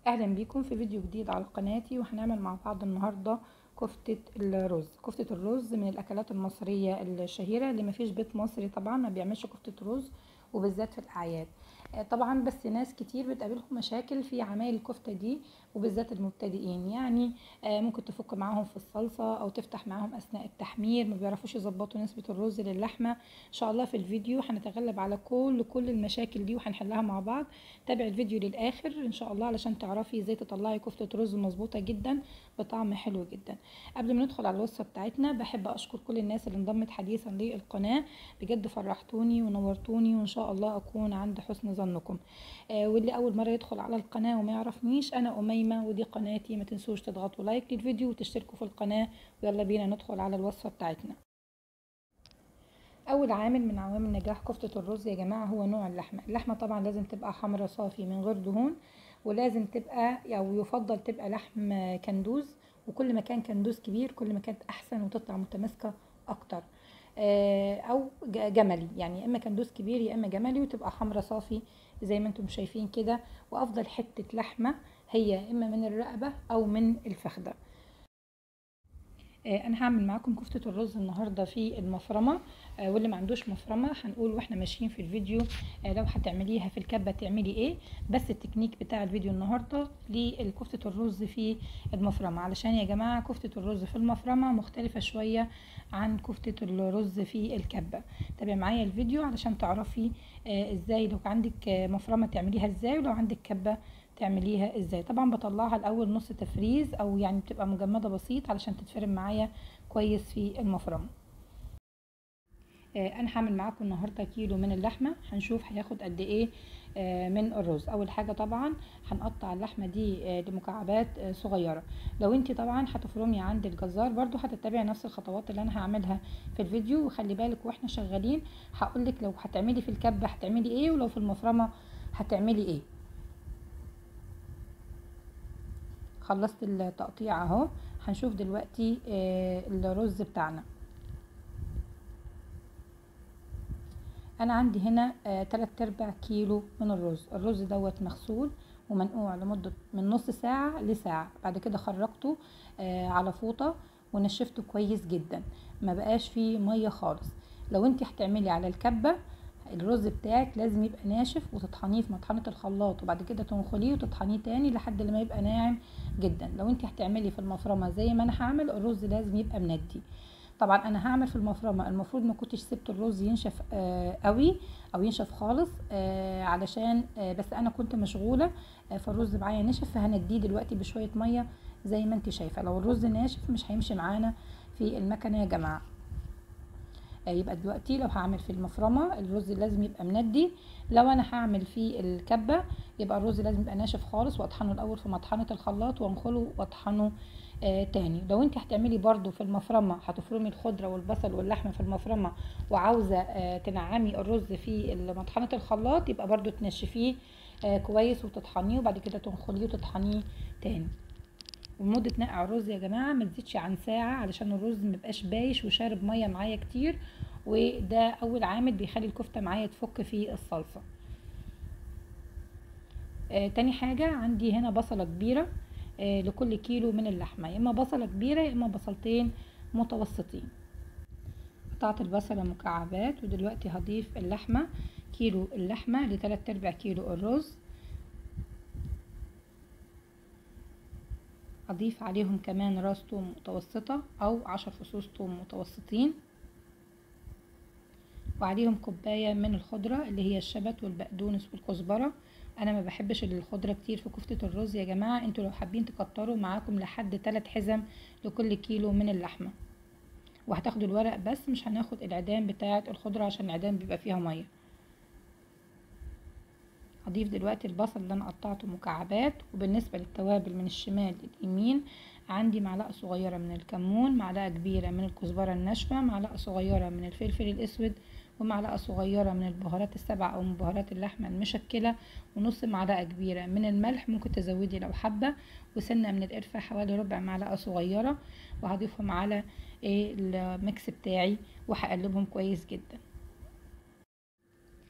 اهلا بيكم في فيديو جديد على قناتي وهنعمل مع بعض النهارده كفتة الرز كفتة الرز من الاكلات المصرية الشهيرة اللي مفيش بيت مصري طبعا ما بيعملش كفتة رز وبالذات في الاعياد آه، طبعا بس ناس كتير بتقابلهم مشاكل في عمايل الكفتة دي وبالذات المبتدئين يعني آه، ممكن تفك معاهم في الصلصة او تفتح معاهم اثناء التحمير ما بيعرفوش يظبطوا نسبة الرز للحمة ان شاء الله في الفيديو هنتغلب على كل كل المشاكل دي وهنحلها مع بعض تابع الفيديو للاخر ان شاء الله علشان تعرفي ازاي تطلعي كفتة رز مظبوطة جدا بطعم حلو جدا قبل ما ندخل على الوصفة بتاعتنا بحب اشكر كل الناس اللي انضمت حديثا للقناة بجد فرحتوني ونورتوني وان شاء الله اكون عند حسن ظنكم آه واللي اول مرة يدخل على القناة وما يعرفنيش انا اميمة ودي قناتي ما تنسوش تضغطوا لايك للفيديو وتشتركوا في القناة ويلا بينا ندخل على الوصفة بتاعتنا اول عامل من عوامل نجاح كفتة الرز يا جماعة هو نوع اللحمة اللحمة طبعا لازم تبقى حمرا صافي من غير دهون ولازم تبقى او يفضل تبقى لحم كندوز وكل ما كان كندوز كبير كل ما كانت احسن وتطلع متماسكة اكتر او جملي يعني يا اما كندوز كبير يا اما جملي وتبقى حمرا صافي زي ما انتم شايفين كده وافضل حتة لحمة هي اما من الرقبة او من الفخدة انا هعمل معاكم كفتة الرز النهاردة في المفرمة واللي ما عندوش مفرمة هنقول واحنا ماشيين في الفيديو لو هتعمليها في الكبة تعملي ايه بس التكنيك بتاع الفيديو النهاردة لكفتة الرز في المفرمة علشان يا جماعة كفتة الرز في المفرمة مختلفة شوية عن كفتة الرز في الكبة تابع معايا الفيديو علشان تعرفي ازاي لو عندك مفرمة تعمليها ازاي ولو عندك كبة تعمليها ازاي طبعا بطلعها الاول نص تفريز او يعني بتبقى مجمده بسيط علشان تتفرم معايا كويس في المفرمه آه انا هعمل معاكم النهارده كيلو من اللحمه هنشوف هياخد قد ايه آه من الرز اول حاجه طبعا هنقطع اللحمه دي آه لمكعبات صغيره لو انت طبعا هتفرمي عند الجزار برضو هتتبعي نفس الخطوات اللي انا هعملها في الفيديو وخلي بالك واحنا شغالين هقولك لو هتعملي في الكبه هتعملي ايه ولو في المفرمه هتعملي ايه خلصت التقطيع اهو هنشوف دلوقتي آه الرز بتاعنا انا عندي هنا آه تلات ارباع كيلو من الرز الرز دوت مغسول ومنقوع لمدة من نص ساعة لساعة بعد كده خرجته آه على فوطة ونشفته كويس جدا ما بقاش فيه مية خالص لو انت هتعملي على الكبة الرز بتاعك لازم يبقى ناشف وتطحنيه في مطحنة الخلاط وبعد كده تنخليه وتطحنيه تاني لحد لما يبقى ناعم جدا لو انت هتعملي في المفرمة زي ما انا هعمل الرز لازم يبقى مندي طبعا انا هعمل في المفرمة المفروض ما كنتش سبت الرز ينشف آه قوي او ينشف خالص آه علشان آه بس انا كنت مشغولة آه فالرز معايا نشف فهنديه دلوقتي بشوية مية زي ما انت شايفة لو الرز ناشف مش هيمشي معانا في المكنة يا جماعة يبقى دلوقتي لو هعمل في المفرمة الرز لازم يبقى مندي لو انا هعمل في الكبة يبقى الرز لازم يبقى ناشف خالص واطحنه الاول في مطحنة الخلاط وانخله واطحنه آه تاني لو انت هتعملي برضو في المفرمة هتفرمي الخضرة والبصل واللحمة في المفرمة وعاوزة آه تنعمي الرز في مطحنة الخلاط يبقى برضو تنشفيه آه كويس وتطحنيه وبعد كده تنخليه وتطحنيه تاني ومدة نقع الرز يا جماعة ما تزيدش عن ساعة علشان الرز مبقاش بايش وشارب مية معايا كتير وده اول عامل بيخلي الكفتة معايا تفك في الصلصة آه تاني حاجة عندي هنا بصلة كبيرة آه لكل كيلو من اللحمة يا اما بصلة كبيرة يا اما بصلتين متوسطين قطعت البصلة مكعبات ودلوقتي هضيف اللحمة كيلو اللحمة لتلات ارباع كيلو الرز اضيف عليهم كمان راس توم متوسطة او عشر فصوص توم متوسطين وعليهم كوباية من الخضرة اللي هي الشبت والبقدونس والكزبرة انا ما بحبش الخضرة كتير في كفتة الرز يا جماعة انتوا لو حابين تكتروا معاكم لحد 3 حزم لكل كيلو من اللحمة وهتاخدوا الورق بس مش هناخد العيدان بتاعة الخضرة عشان العيدان بيبقى فيها مية هضيف دلوقتي البصل اللي انا قطعته مكعبات وبالنسبه للتوابل من الشمال لليمين عندي معلقه صغيره من الكمون معلقه كبيره من الكزبره الناشفه معلقه صغيره من الفلفل الاسود ومعلقه صغيره من البهارات السبع او من بهارات اللحمه المشكله ونص معلقه كبيره من الملح ممكن تزودي لو حابه وسنه من القرفه حوالي ربع معلقه صغيره وهضيفهم على الميكس بتاعي وهقلبهم كويس جدا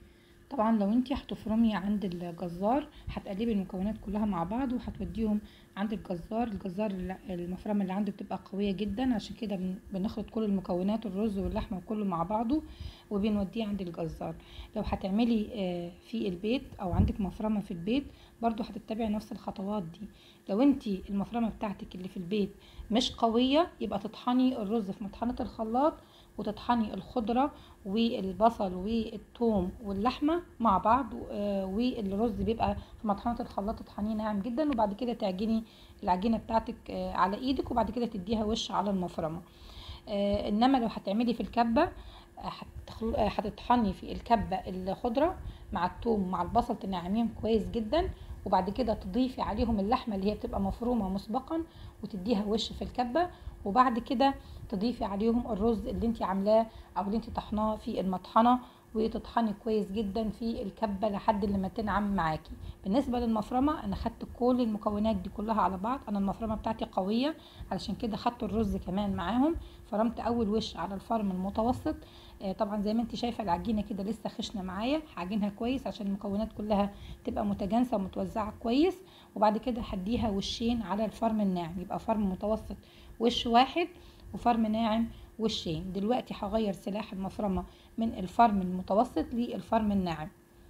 طبعا لو انتي هتفرمي عند الجزار هتقلبي المكونات كلها مع بعض وهتوديهم عند الجزار الجزار الل- المفرمه اللي عنده بتبقى قويه جدا عشان كده بن- بنخلط كل المكونات الرز واللحمه وكله مع بعضه وبنوديه عند الجزار لو هتعملي آه، في البيت او عندك مفرمه في البيت برضو هتتبعي نفس الخطوات دي لو انتي المفرمه بتاعتك اللي في البيت مش قويه يبقى تطحني الرز في مطحنه الخلاط وتطحني الخضره والبصل والثوم واللحمه مع بعض آه، والرز بيبقى في مطحنه الخلاط تطحنيه ناعم جدا وبعد كده تعجني العجينه بتاعتك آه، على ايدك وبعد كده تديها وش على المفرمه آه، انما لو هتعملي في الكبه آه، هتخل- آه، هتطحني في الكبه الخضره مع الثوم مع البصل تنعميهم كويس جدا وبعد كده تضيفي عليهم اللحمه اللي هي بتبقى مفرومه مسبقا وتديها وش في الكبه وبعد كده تضيفي عليهم الرز اللي انت عاملاه او اللي انت طحناه في المطحنه وتطحني كويس جدا في الكبه لحد لما تنعم معاكي بالنسبه للمفرمه انا خدت كل المكونات دي كلها على بعض انا المفرمه بتاعتي قويه علشان كده خدت الرز كمان معاهم فرمت اول وش على الفرم المتوسط آه، طبعا زي ما انت شايفه العجينه كده لسه خشنه معايا هعجنها كويس عشان المكونات كلها تبقى متجانسه ومتوزعه كويس وبعد كده هديها وشين على الفرم الناعم يبقى فرم متوسط وش واحد وفرم ناعم وشين دلوقتي هغير سلاح المفرمه من الفرم المتوسط للفرم الناعم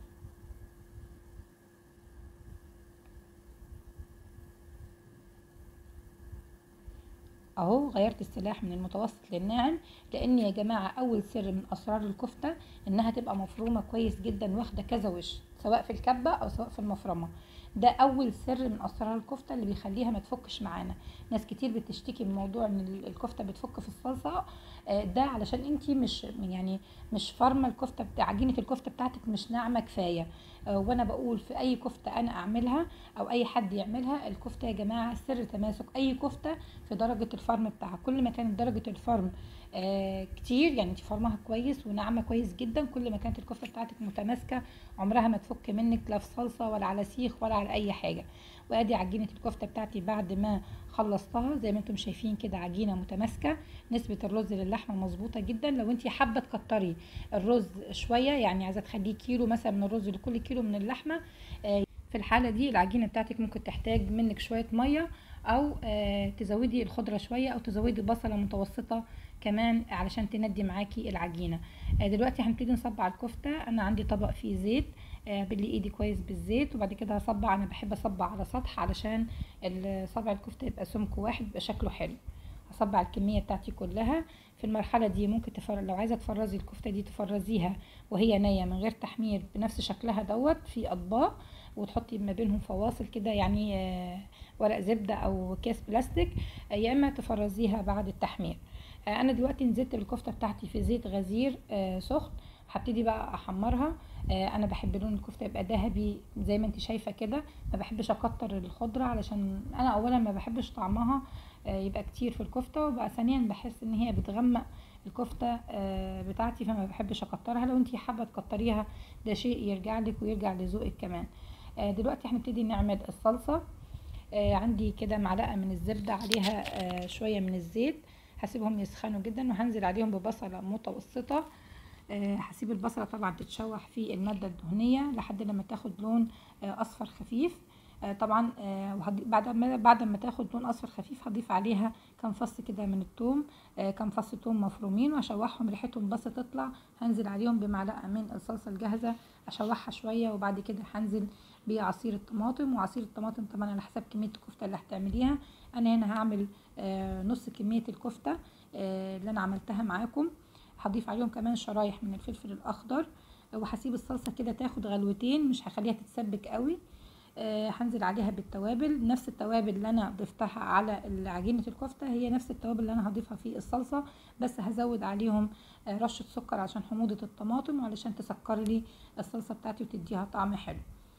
اهو غيرت السلاح من المتوسط للناعم لان يا جماعه اول سر من اسرار الكفته انها تبقى مفرومه كويس جدا واخده كذا وش سواء في الكبه او سواء في المفرمه ده اول سر من اسرار الكفته اللي بيخليها ما تفكش معانا ناس كتير بتشتكي من موضوع ان ال- الكفته بتفك في الصلصه آه، ده علشان انتي مش يعني مش فارمه الكفته بتاع عجينه الكفته بتاعتك مش ناعمه كفايه آه، وانا بقول في اي كفته انا اعملها او اي حد يعملها الكفته يا جماعه سر تماسك اي كفته في درجه الفرم بتاعها كل ما كانت درجه الفرم آه كتير يعني انت فرمها كويس وناعمه كويس جدا كل ما كانت الكفته بتاعتك متماسكه عمرها ما تفك منك لا في صلصه ولا على سيخ ولا على اي حاجه وادي عجينه الكفته بتاعتي بعد ما خلصتها زي ما انتم شايفين كده عجينه متماسكه نسبه الرز للحمه مظبوطه جدا لو انت حابه تكتري الرز شويه يعني عايزه تخليه كيلو مثلا من الرز لكل كيلو من اللحمه آه، في الحاله دي العجينه بتاعتك ممكن تحتاج منك شويه ميه او آه، تزودي الخضره شويه او تزودي بصله متوسطه كمان علشان تندي معاكي العجينه آه، دلوقتي هنبتدي نصبع الكفته انا عندي طبق فيه زيت آه، بلي ايدي كويس بالزيت وبعد كده هصبع انا بحب اصبع على سطح علشان ال- صبع الكفته يبقى سمك واحد يبقى شكله حلو هصبع الكميه بتاعتي كلها في المرحله دي ممكن تفر... لو عايزه تفرزي الكفته دي تفرزيها وهي نيه من غير تحمير بنفس شكلها دوت في اطباق وتحطي ما بينهم فواصل كده يعني آه، ورق زبده او كيس بلاستيك آه، يا اما تفرزيها بعد التحمير آه، انا دلوقتي نزلت الكفته بتاعتي في زيت غزير آه، سخن هبتدي بقى احمرها آه، انا بحب لون الكفته يبقى ذهبي زي ما انت شايفه كده ما بحبش اكتر الخضره علشان انا اولا ما بحبش طعمها آه، يبقى كتير في الكفته وبقى ثانيا بحس ان هي بتغمق الكفته آه، بتاعتي فما بحبش اكترها لو انت حابه تكتريها ده شيء يرجع لك ويرجع لذوقك كمان آه، دلوقتي هنبتدي نعمل الصلصه آه، عندي كده معلقه من الزبده عليها آه، شويه من الزيت هسيبهم يسخنوا جدا وهنزل عليهم ببصله متوسطه آه، هسيب البصله طبعا تتشوح في الماده الدهنيه لحد لما تاخد لون آه، اصفر خفيف آه، طبعا آه، وهضي- بعد ما بعد ما تاخد لون اصفر خفيف هضيف عليها كام فص كده من الثوم آه، كام فص ثوم مفرومين واشوحهم ريحتهم بس تطلع هنزل عليهم بمعلقه من الصلصه الجاهزه اشوحها شويه وبعد كده هنزل بعصير الطماطم وعصير الطماطم طبعا على حسب كميه الكفته اللي هتعمليها انا هنا هعمل آه، نص كميه الكفته آه، اللي انا عملتها معاكم هضيف عليهم كمان شرايح من الفلفل الاخضر وهسيب الصلصه كده تاخد غلوتين مش هخليها تتسبك قوي آه، هنزل عليها بالتوابل نفس التوابل اللي انا ضفتها على عجينه الكفته هي نفس التوابل اللي انا هضيفها في الصلصه بس هزود عليهم آه، رشه سكر عشان حموضه الطماطم وعلشان تسكر لي الصلصه بتاعتي وتديها طعم حلو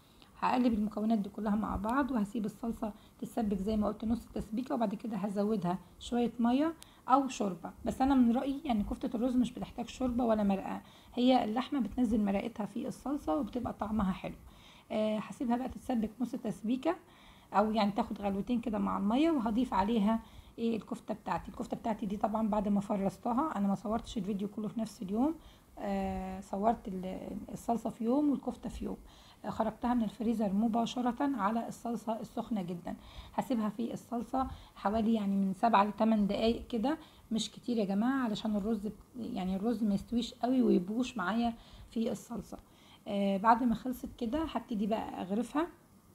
هقلب المكونات دي كلها مع بعض وهسيب الصلصه تتسبك زي ما قلت نص تسبيكه وبعد كده هزودها شويه ميه او شوربه بس انا من رايي يعني كفته الرز مش بتحتاج شوربه ولا مرقه هي اللحمه بتنزل مرقتها في الصلصه وبتبقى طعمها حلو آه، هسيبها بقى تتسبك نص تسبيكه او يعني تاخد غلوتين كده مع الميه وهضيف عليها ايه الكفته بتاعتي الكفته بتاعتي دي طبعا بعد ما فرستها انا ما صورتش الفيديو كله في نفس اليوم آه صورت ال- الصلصه في يوم والكفته في يوم آه، خرجتها من الفريزر مباشرة على الصلصة السخنة جدا هسيبها في الصلصة حوالي يعني من سبعة لتمن دقايق كده مش كتير يا جماعة علشان الرز بت- يعني الرز ما يستويش قوي ويبوش معايا في الصلصة آه بعد ما خلصت كده هبتدي بقى اغرفها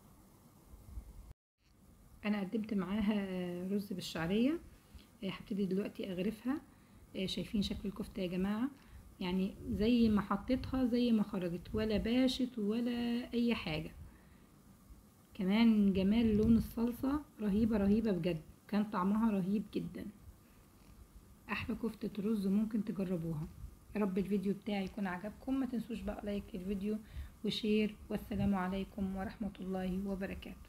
انا قدمت معاها رز بالشعريه آه، هبتدي دلوقتي اغرفها آه، شايفين شكل الكفته يا جماعه يعني زي ما حطيتها زي ما خرجت ولا باشت ولا اي حاجه كمان جمال لون الصلصه رهيبه رهيبه بجد كان طعمها رهيب جدا احلى كفته رز ممكن تجربوها يا رب الفيديو بتاعي يكون عجبكم ما تنسوش بقى لايك الفيديو وشير والسلام عليكم ورحمه الله وبركاته